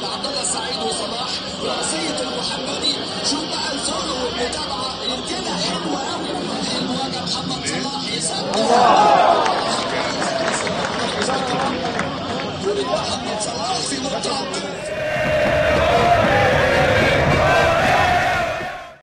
محمد عبد الله السعيد وصلاح رأسية المحمدي شوف بقى الفولو والمتابعة يركنها حلوة قوي حلوة ده محمد صلاح يسجل